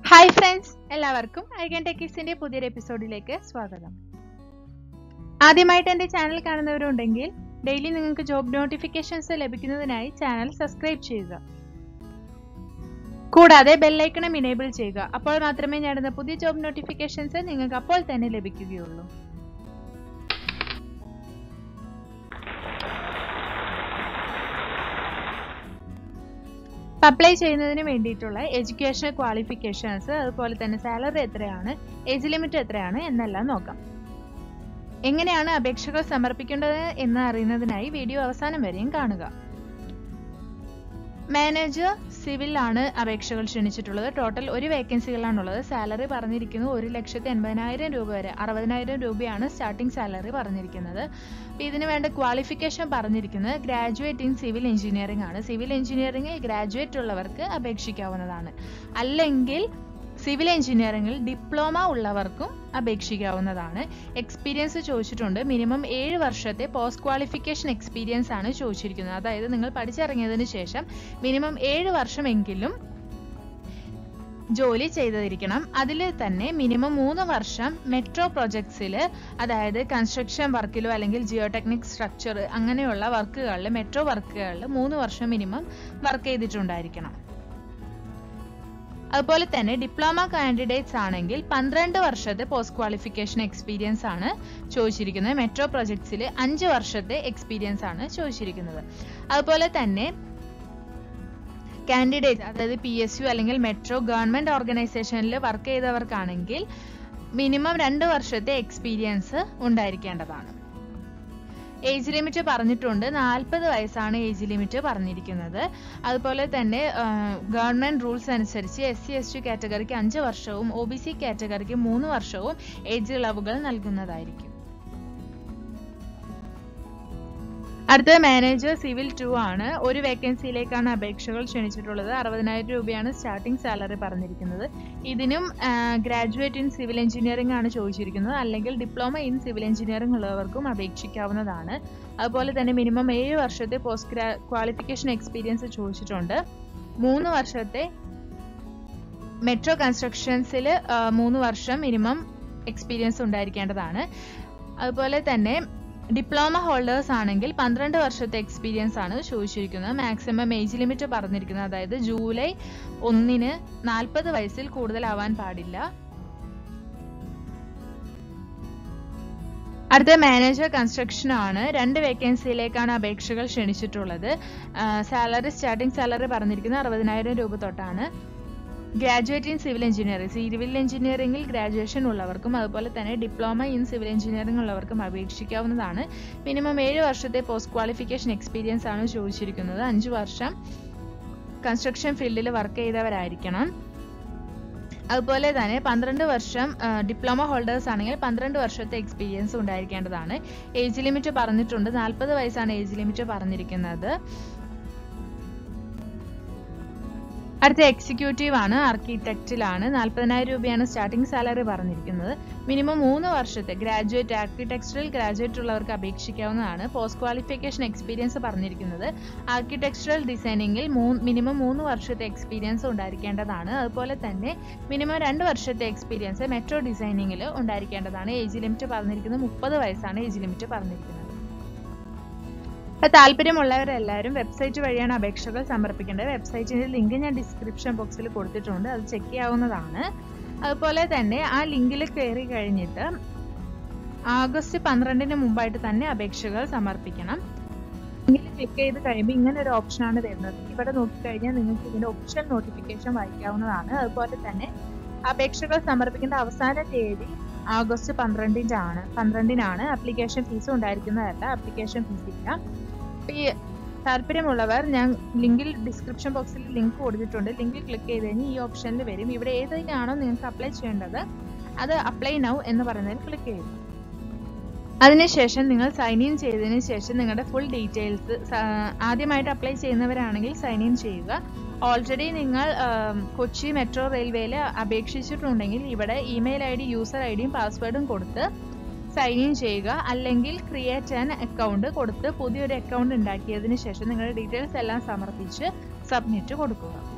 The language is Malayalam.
ഹായ് ഫ്രണ്ട്സ് എല്ലാവർക്കും ഐഗൻ ടെക്കിസിന്റെ പുതിയൊരു എപ്പിസോഡിലേക്ക് സ്വാഗതം ആദ്യമായിട്ട് എൻ്റെ ചാനൽ കാണുന്നവരുണ്ടെങ്കിൽ ഡെയിലി നിങ്ങൾക്ക് ജോബ് നോട്ടിഫിക്കേഷൻസ് ലഭിക്കുന്നതിനായി ചാനൽ സബ്സ്ക്രൈബ് ചെയ്യുക കൂടാതെ ബെല്ലൈക്കണം ഇനേബിൾ ചെയ്യുക അപ്പോൾ മാത്രമേ ഞാനിടുന്ന പുതിയ ജോബ് നോട്ടിഫിക്കേഷൻസ് നിങ്ങൾക്ക് അപ്പോൾ തന്നെ ലഭിക്കുകയുള്ളൂ അപ്ലൈ ചെയ്യുന്നതിന് വേണ്ടിയിട്ടുള്ള എഡ്യൂക്കേഷണൽ ക്വാളിഫിക്കേഷൻസ് അതുപോലെ തന്നെ സാലറി എത്രയാണ് ഏജ് ലിമിറ്റ് എത്രയാണ് എന്നെല്ലാം നോക്കാം എങ്ങനെയാണ് അപേക്ഷകൾ സമർപ്പിക്കേണ്ടത് എന്ന് അറിയുന്നതിനായി വീഡിയോ അവസാനം വരെയും കാണുക മാനേജർ സിവിൽ ആണ് അപേക്ഷകൾ ക്ഷണിച്ചിട്ടുള്ളത് ടോട്ടൽ ഒരു വേക്കൻസികളാണുള്ളത് സാലറി പറഞ്ഞിരിക്കുന്നത് ഒരു ലക്ഷത്തി എൺപതിനായിരം രൂപ വരെ അറുപതിനായിരം രൂപയാണ് സ്റ്റാർട്ടിംഗ് സാലറി പറഞ്ഞിരിക്കുന്നത് അപ്പോൾ ഇതിന് വേണ്ട ക്വാളിഫിക്കേഷൻ പറഞ്ഞിരിക്കുന്നത് ഗ്രാജുവേറ്റ് ഇൻ സിവിൽ എഞ്ചിനീയറിംഗ് ആണ് സിവിൽ എഞ്ചിനീയറിംഗിൽ ഗ്രാജുവേറ്റ് ഉള്ളവർക്ക് അപേക്ഷിക്കാവുന്നതാണ് അല്ലെങ്കിൽ സിവിൽ എഞ്ചിനീയറിംഗിൽ ഡിപ്ലോമ ഉള്ളവർക്കും അപേക്ഷിക്കാവുന്നതാണ് എക്സ്പീരിയൻസ് ചോദിച്ചിട്ടുണ്ട് മിനിമം ഏഴ് വർഷത്തെ പോസ്റ്റ് ക്വാളിഫിക്കേഷൻ എക്സ്പീരിയൻസ് ആണ് ചോദിച്ചിരിക്കുന്നത് അതായത് നിങ്ങൾ പഠിച്ചിറങ്ങിയതിന് ശേഷം മിനിമം ഏഴ് വർഷമെങ്കിലും ജോലി ചെയ്തിരിക്കണം അതിൽ തന്നെ മിനിമം മൂന്ന് വർഷം മെട്രോ പ്രൊജക്ട്സിൽ അതായത് കൺസ്ട്രക്ഷൻ വർക്കിലോ അല്ലെങ്കിൽ ജിയോടെക്നിക് സ്ട്രക്ചർ അങ്ങനെയുള്ള വർക്കുകളിൽ മെട്രോ വർക്കുകളിൽ മൂന്ന് വർഷം മിനിമം വർക്ക് ചെയ്തിട്ടുണ്ടായിരിക്കണം അതുപോലെ തന്നെ ഡിപ്ലോമ കാൻഡിഡേറ്റ്സ് ആണെങ്കിൽ പന്ത്രണ്ട് വർഷത്തെ പോസ്റ്റ് ക്വാളിഫിക്കേഷൻ എക്സ്പീരിയൻസ് ആണ് ചോദിച്ചിരിക്കുന്നത് മെട്രോ പ്രൊജക്ട്സിൽ അഞ്ച് വർഷത്തെ എക്സ്പീരിയൻസ് ആണ് ചോദിച്ചിരിക്കുന്നത് അതുപോലെ തന്നെ കാൻഡിഡേറ്റ് അതായത് പി എസ് യു അല്ലെങ്കിൽ മെട്രോ ഗവൺമെന്റ് ഓർഗനൈസേഷനിൽ വർക്ക് ചെയ്തവർക്കാണെങ്കിൽ മിനിമം രണ്ട് വർഷത്തെ എക്സ്പീരിയൻസ് ഉണ്ടായിരിക്കേണ്ടതാണ് ഏജ് ലിമിറ്റ് പറഞ്ഞിട്ടുണ്ട് നാൽപ്പത് വയസ്സാണ് ഏജ് ലിമിറ്റ് പറഞ്ഞിരിക്കുന്നത് അതുപോലെ തന്നെ ഗവൺമെന്റ് റൂൾസ് അനുസരിച്ച് എസ് സി എസ് ടി കാറ്റഗറിക്ക് അഞ്ച് വർഷവും ഒ ബി സി കാറ്റഗറിക്ക് മൂന്ന് വർഷവും ഏജ് ഇളവുകൾ നൽകുന്നതായിരിക്കും അടുത്തത് മാനേജർ സിവിൽ ടു ആണ് ഒരു വേക്കൻസിയിലേക്കാണ് അപേക്ഷകൾ ക്ഷണിച്ചിട്ടുള്ളത് അറുപതിനായിരം രൂപയാണ് സ്റ്റാർട്ടിംഗ് സാലറി പറഞ്ഞിരിക്കുന്നത് ഇതിനും ഗ്രാജുവേറ്റ് ഇൻ സിവിൽ എഞ്ചിനീയറിംഗ് ആണ് ചോദിച്ചിരിക്കുന്നത് അല്ലെങ്കിൽ ഡിപ്ലോമ ഇൻ സിവിൽ എഞ്ചിനീയറിംഗ് ഉള്ളവർക്കും അപേക്ഷിക്കാവുന്നതാണ് അതുപോലെ തന്നെ മിനിമം ഏഴ് വർഷത്തെ പോസ്റ്റ് ക്വാളിഫിക്കേഷൻ എക്സ്പീരിയൻസ് ചോദിച്ചിട്ടുണ്ട് മൂന്ന് വർഷത്തെ മെട്രോ കൺസ്ട്രക്ഷൻസിൽ മൂന്ന് വർഷം മിനിമം എക്സ്പീരിയൻസ് ഉണ്ടായിരിക്കേണ്ടതാണ് അതുപോലെ തന്നെ ഡിപ്ലോമ ഹോൾഡേഴ്സ് ആണെങ്കിൽ പന്ത്രണ്ട് വർഷത്തെ എക്സ്പീരിയൻസ് ആണ് ചോദിച്ചിരിക്കുന്നത് മാക്സിമം ഏജ് ലിമിറ്റ് പറഞ്ഞിരിക്കുന്നത് അതായത് ജൂലൈ ഒന്നിന് നാൽപ്പത് വയസ്സിൽ കൂടുതലാവാൻ പാടില്ല അടുത്ത മാനേജർ കൺസ്ട്രക്ഷൻ ആണ് രണ്ട് വേക്കൻസിയിലേക്കാണ് അപേക്ഷകൾ ക്ഷണിച്ചിട്ടുള്ളത് സാലറി സ്റ്റാർട്ടിംഗ് സാലറി പറഞ്ഞിരിക്കുന്നത് അറുപതിനായിരം രൂപ തൊട്ടാണ് graduate in civil engineering civil എഞ്ചിനീയറിംഗിൽ ഗ്രാജുവേഷൻ ഉള്ളവർക്കും അതുപോലെ തന്നെ ഡിപ്ലോമ ഇൻ സിവിൽ എഞ്ചിനീയറിംഗ് ഉള്ളവർക്കും അപേക്ഷിക്കാവുന്നതാണ് മിനിമം ഏഴ് വർഷത്തെ പോസ്റ്റ് ക്വാളിഫിക്കേഷൻ എക്സ്പീരിയൻസ് ആണ് ചോദിച്ചിരിക്കുന്നത് അഞ്ച് വർഷം കൺസ്ട്രക്ഷൻ ഫീൽഡിൽ വർക്ക് ചെയ്തവരായിരിക്കണം അതുപോലെ തന്നെ പന്ത്രണ്ട് വർഷം ഡിപ്ലോമ ഹോൾഡേഴ്സ് ആണെങ്കിൽ പന്ത്രണ്ട് വർഷത്തെ എക്സ്പീരിയൻസ് ഉണ്ടായിരിക്കേണ്ടതാണ് ഏജ് ലിമിറ്റ് പറഞ്ഞിട്ടുണ്ട് നാൽപ്പത് വയസ്സാണ് ഏജ് ലിമിറ്റ് പറഞ്ഞിരിക്കുന്നത് അടുത്ത എക്സിക്യൂട്ടീവ് ആണ് ആർക്കിടെക്റ്റിലാണ് നാൽപ്പതിനായിരം രൂപയാണ് സ്റ്റാർട്ടിംഗ് സാലറി പറഞ്ഞിരിക്കുന്നത് മിനിമം മൂന്ന് വർഷത്തെ ഗ്രാജുവേറ്റ് ആർക്കിടെക്ചറൽ ഗ്രാജുവേറ്റ് ഉള്ളവർക്ക് അപേക്ഷിക്കാവുന്നതാണ് പോസ്റ്റ് ക്വാളിഫിക്കേഷൻ എക്സ്പീരിയൻസ് പറഞ്ഞിരിക്കുന്നത് ആർക്കിടെക്ചറൽ ഡിസൈനിങ്ങിൽ മിനിമം മൂന്ന് വർഷത്തെ എക്സ്പീരിയൻസ് ഉണ്ടായിരിക്കേണ്ടതാണ് അതുപോലെ തന്നെ മിനിമം രണ്ട് വർഷത്തെ എക്സ്പീരിയൻസ് മെട്രോ ഡിസൈനിങ്ങിൽ ഉണ്ടായിരിക്കേണ്ടതാണ് ഏജ് ലിമിറ്റ് പറഞ്ഞിരിക്കുന്നത് മുപ്പത് വയസ്സാണ് ഏജ് ലിമിറ്റ് പറഞ്ഞിരിക്കുന്നത് അപ്പോൾ താല്പര്യമുള്ളവരെല്ലാവരും വെബ്സൈറ്റ് വഴിയാണ് അപേക്ഷകൾ സമർപ്പിക്കേണ്ടത് വെബ്സൈറ്റിൻ്റെ ലിങ്ക് ഞാൻ ഡിസ്ക്രിപ്ഷൻ ബോക്സിൽ കൊടുത്തിട്ടുണ്ട് അത് ചെക്ക് ചെയ്യാവുന്നതാണ് അതുപോലെ തന്നെ ആ ലിങ്കിൽ കയറി കഴിഞ്ഞിട്ട് ആഗസ്റ്റ് പന്ത്രണ്ടിന് മുമ്പായിട്ട് തന്നെ അപേക്ഷകൾ സമർപ്പിക്കണം ലിങ്കിൽ ക്ലിക്ക് ചെയ്ത് കഴിയുമ്പോൾ ഇങ്ങനെ ഒരു ഓപ്ഷനാണ് വരുന്നത് ഇവിടെ നോക്കിക്കഴിഞ്ഞാൽ നിങ്ങൾക്ക് ഇതിൻ്റെ ഒഫീഷ്യൽ നോട്ടിഫിക്കേഷൻ വായിക്കാവുന്നതാണ് അതുപോലെ തന്നെ അപേക്ഷകൾ സമർപ്പിക്കേണ്ട അവസാന തീയതി ആഗസ്റ്റ് പന്ത്രണ്ടിൻ്റെ ആണ് പന്ത്രണ്ടിനാണ് ആപ്ലിക്കേഷൻ ഫീസ് ഉണ്ടായിരിക്കുന്നതല്ല ആപ്ലിക്കേഷൻ ഫീസ് ഇല്ല ഈ താല്പര്യമുള്ളവർ ഞാൻ ലിങ്കിൽ ഡിസ്ക്രിപ്ഷൻ ബോക്സിൽ ലിങ്ക് കൊടുത്തിട്ടുണ്ട് ലിങ്കിൽ ക്ലിക്ക് ചെയ്ത് കഴിഞ്ഞ് ഈ ഓപ്ഷനിൽ വരും ഇവിടെ ഏതിനാണോ നിങ്ങൾക്ക് അപ്ലൈ ചെയ്യേണ്ടത് അത് അപ്ലൈ നൗ എന്ന് പറയുന്നതിൽ ക്ലിക്ക് ചെയ്യുക അതിനുശേഷം നിങ്ങൾ സൈൻ ഇൻ ചെയ്തതിന് ശേഷം നിങ്ങളുടെ ഫുൾ ഡീറ്റെയിൽസ് ആദ്യമായിട്ട് അപ്ലൈ ചെയ്യുന്നവരാണെങ്കിൽ സൈൻ ഇൻ ചെയ്യുക ഓൾറെഡി നിങ്ങൾ കൊച്ചി മെട്രോ റെയിൽവേയിൽ അപേക്ഷിച്ചിട്ടുണ്ടെങ്കിൽ ഇവിടെ email I D user I ഡിയും പാസ്വേഡും കൊടുത്ത് സൈൻ ഇൻ ചെയ്യുക അല്ലെങ്കിൽ ക്രിയേറ്റ് ആൻ അക്കൗണ്ട് കൊടുത്ത് പുതിയൊരു അക്കൗണ്ട് ഉണ്ടാക്കിയതിന് ശേഷം നിങ്ങളുടെ ഡീറ്റെയിൽസ് എല്ലാം സമർപ്പിച്ച് സബ്മിറ്റ് കൊടുക്കുക